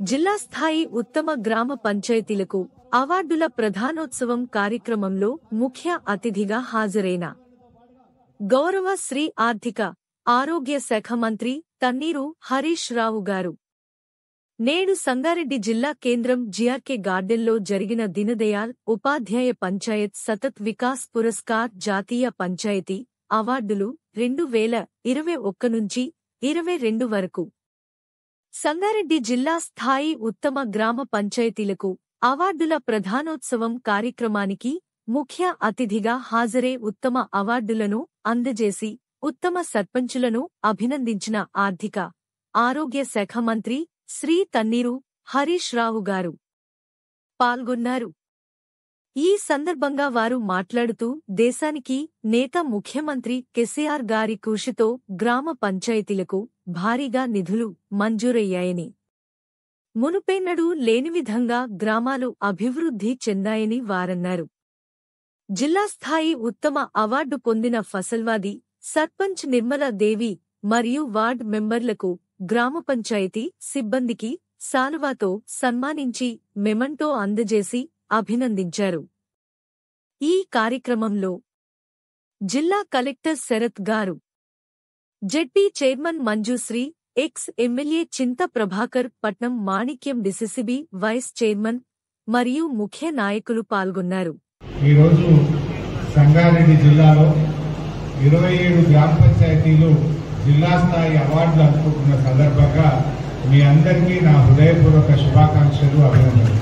జిల్లా స్థాయి ఉత్తమ గ్రామ పంచాయతీలకు అవార్డుల ప్రధానోత్సవం కార్యక్రమంలో ముఖ్య అతిథిగా హాజరైన గౌరవ శ్రీ ఆర్థిక ఆరోగ్య శాఖ మంత్రి తన్నీరు హరీష్ రావు గారు నేడు సంగారెడ్డి జిల్లా కేంద్రం జిఆర్కే గార్డెన్లో జరిగిన దీనదయాల్ ఉపాధ్యాయ పంచాయత్ సతత్ వికాస్ పురస్కార్ జాతీయ పంచాయతీ అవార్డులు రెండు వేల ఇరవై ఒక్క నుంచి ఇరవై రెండు వరకు సంగారెడ్డి జిల్లా స్థాయి ఉత్తమ గ్రామ పంచాయతీలకు అవార్డుల ప్రధానోత్సవం కార్యక్రమానికి ముఖ్య అతిథిగా హాజరే ఉత్తమ అవార్డులను అందజేసి ఉత్తమ సర్పంచులను అభినందించిన ఆర్థిక ఆరోగ్య శాఖ మంత్రి శ్రీ తన్నీరు హరీష్ రావు గారు పాల్గొన్నారు ఈ సందర్భంగా వారు మాట్లాడుతూ దేశానికి నేత ముఖ్యమంత్రి కెసిఆర్ గారి కృషితో గ్రామ పంచాయతీలకు భారీగా నిధులు మంజూరయ్యాయని మునుపెన్నడూ లేని విధంగా గ్రామాలు అభివృద్ధి చెందాయని వారన్నారు జిల్లా స్థాయి ఉత్తమ అవార్డు పొందిన ఫసల్వాది సర్పంచ్ నిర్మల దేవి మరియు వార్డ్ మెంబర్లకు గ్రామ పంచాయతీ సిబ్బందికి సాలువాతో సన్మానించి మెమంటో అందజేసి అభినందించారు ఈ కార్యక్రమంలో జిల్లా కలెక్టర్ శరత్ గారు ZP chairman Manjushri ex MLA Chinta Prabhakar పట్నం మాణిక్యం డిసిసిబి వైస్ చైర్మన్ మరియు ముఖ్య నాయకులు పాల్గొన్నారు ఈరోజు సంగారెడ్డి జిల్లాలో ఇరవై ఏడు గ్రామ పంచాయతీలు జిల్లా స్థాయి అవార్డులు అందుకుంటున్న సందర్భంగా మీ అందరికీ నా హృదయపూర్వక శుభాకాంక్షలు అభినందనలు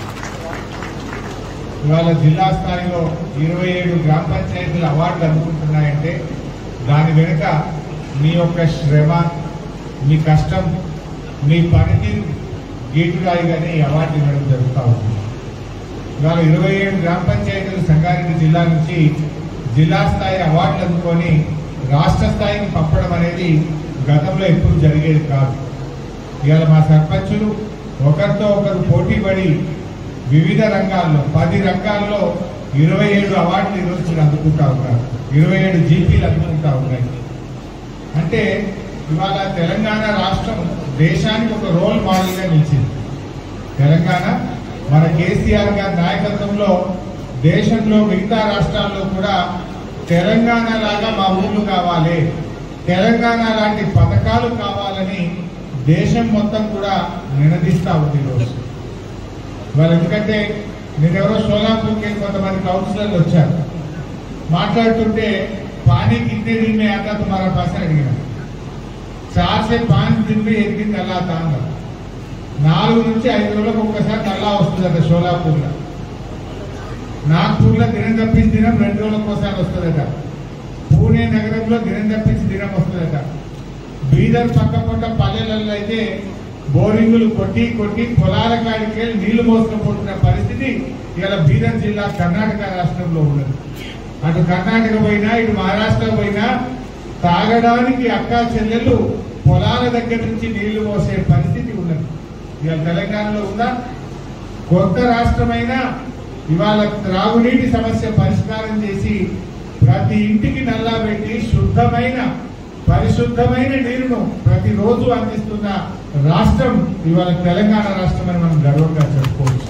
ఇవాళ జిల్లా స్థాయిలో ఇరవై ఏడు గ్రామ పంచాయతీలు అవార్డులు అందుకుంటున్నాయంటే దాని వెనుక మీ యొక్క శ్రమ మీ కష్టం మీ పనితీరు గీటురాయిగానే ఈ అవార్డు ఇవ్వడం జరుగుతూ ఉంటుంది ఇవాళ ఇరవై ఏడు గ్రామ పంచాయతీలు సంగారెడ్డి జిల్లా నుంచి జిల్లా స్థాయి అవార్డులు అందుకొని రాష్ట్ర స్థాయికి పంపడం అనేది గతంలో ఎప్పుడు జరిగేది కాదు ఇవాళ మా సర్పంచులు ఒకరితో ఒకరు పోటీ పడి వివిధ రంగాల్లో పది రంగాల్లో ఇరవై ఏడు అవార్డులు ఈరోజు మీరు అందుకుంటా ఉన్నారు ఇరవై ఏడు జీపీలు అందుకుంటా ఉన్నాయి అంటే ఇవాళ తెలంగాణ రాష్ట్రం దేశానికి ఒక రోల్ మోడల్గా నిలిచింది తెలంగాణ మన కేసీఆర్ గారి నాయకత్వంలో దేశంలో మిగతా రాష్ట్రాల్లో కూడా తెలంగాణ లాగా మా ఊళ్ళు కావాలి తెలంగాణ లాంటి పథకాలు కావాలని దేశం మొత్తం కూడా నినదిస్తా ఉంది ఈరోజు వాళ్ళు ఎందుకంటే నేను ఎవరో సోలాపూర్కి కొంతమంది కౌన్సిలర్లు వచ్చారు మాట్లాడుతుంటే పానీ కిందే दिन में आता तुम्हारा पास అడిగిన चार से पांच दिन में एक दिन नल्ला आता అన్నారు నాలుగు నుంచి ఐదు రోజులకు ఒక్కసారి నల్లా వస్తుందట షోలాపూర్లో నాగ్పూర్లో దినం తప్పించి దినం రెండు రోజులకు ఒకసారి వస్తుందట పూణే నగరంలో దినం తప్పించి దినం వస్తుందట బీదర్ పక్క పక్క పల్లెలలో అయితే బోరింగులు కొట్టి కొట్టి పొలాల కాడికి వెళ్ళి నీళ్లు మోసుకుపోతున్న పరిస్థితి ఇలా బీదర్ జిల్లా కర్ణాటక రాష్ట్రంలో ఉన్నది అటు కర్ణాటక పోయినా ఇటు మహారాష్ట్ర పోయినా తాగడానికి అక్క చెల్లెళ్ళు పొలాల దగ్గర నుంచి నీళ్లు మోసే పరిస్థితి ఉన్నది ఇవాళ తెలంగాణలో ఉందా కొత్త రాష్ట్రమైనా ఇవాళ త్రాగునీటి సమస్య పరిష్కారం చేసి ప్రతి ఇంటికి నల్లా పెట్టి శుద్ధమైన పరిశుద్ధమైన నీరును ప్రతిరోజు అందిస్తున్న రాష్ట్రం ఇవాళ తెలంగాణ రాష్ట్రం అని మనం గర్వంగా చెప్పుకోవచ్చు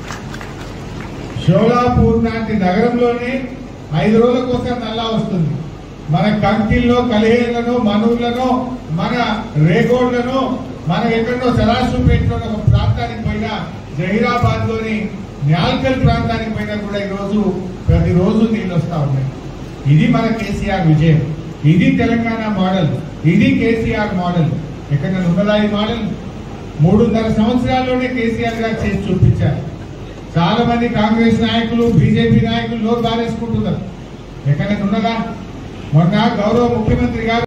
షోలాపూర్ లాంటి నగరంలోనే ఐదు రోజుల కోసం నల్లా వస్తుంది మన కంకిల్లో కలిహేళ్లను మనూర్లను మన రేగోడ్లను మనం ఎక్కడో సరాసుపేటలో ఒక ప్రాంతానికి పోయినా జహీరాబాద్ లోని న్యాల్కల్ ప్రాంతానికి పోయినా కూడా ఈరోజు ప్రతిరోజు నీళ్ళు వస్తా ఉన్నాయి ఇది మన కేసీఆర్ విజయం ఇది తెలంగాణ మోడల్ ఇది కేసీఆర్ మోడల్ ఎక్కడ ఉన్నదా ఈ మోడల్ మూడున్నర సంవత్సరాల్లోనే కేసీఆర్ గారు చేసి చూపించారు చాలా మంది కాంగ్రెస్ నాయకులు బీజేపీ నాయకులు నోరు బారేసుకుంటున్నారు ఎక్కడ ఉన్నదా మొన్న గౌరవ ముఖ్యమంత్రి గారు